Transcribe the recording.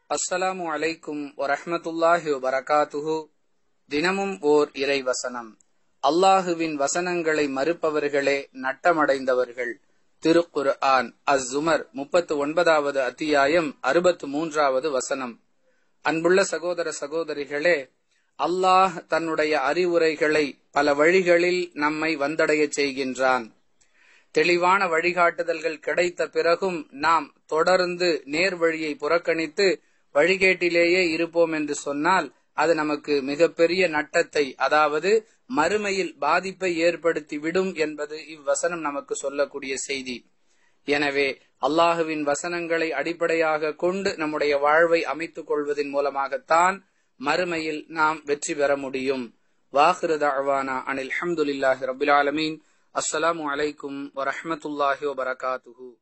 அஸ்ஸலாமு அலைக்கும் வரஹ்மத்துல்லாஹி வபரகாத்துஹு தினமும் ஓர் இறை வசனம் அல்லாஹுவின் வசனங்களை மறுப்பவர்களே நட்டமடைந்தவர்கள் திருக்குர் ஆன் அஸ் ஜுமர் முப்பத்து ஒன்பதாவது அத்தியாயம் அறுபத்து மூன்றாவது வசனம் அன்புள்ள சகோதர சகோதரிகளே அல்லாஹ் தன்னுடைய அறிவுரைகளை பல வழிகளில் நம்மை வந்தடைய செய்கின்றான் தெளிவான வழிகாட்டுதல்கள் கிடைத்த பிறகும் நாம் தொடர்ந்து நேர் வழியை புறக்கணித்து வழிகேட்டிலேயே இருப்போம் என்று சொன்னால் அது நமக்கு மிகப்பெரிய நட்டத்தை அதாவது மறுமையில் பாதிப்பை ஏற்படுத்தி விடும் என்பது இவ்வசனம் நமக்கு சொல்லக்கூடிய செய்தி எனவே அல்லாஹுவின் வசனங்களை அடிப்படையாக கொண்டு நம்முடைய வாழ்வை அமைத்துக் கொள்வதன் மூலமாகத்தான் மறுமையில் நாம் வெற்றி பெற முடியும் வாஹிருத அவானா அனில் அஹமதுல்லாஹி ரபுல் ஆலமீன் அஸ்ஸலாமு அலைக்கும் வரஹமத்துல்லாஹி வபரகாத்துஹு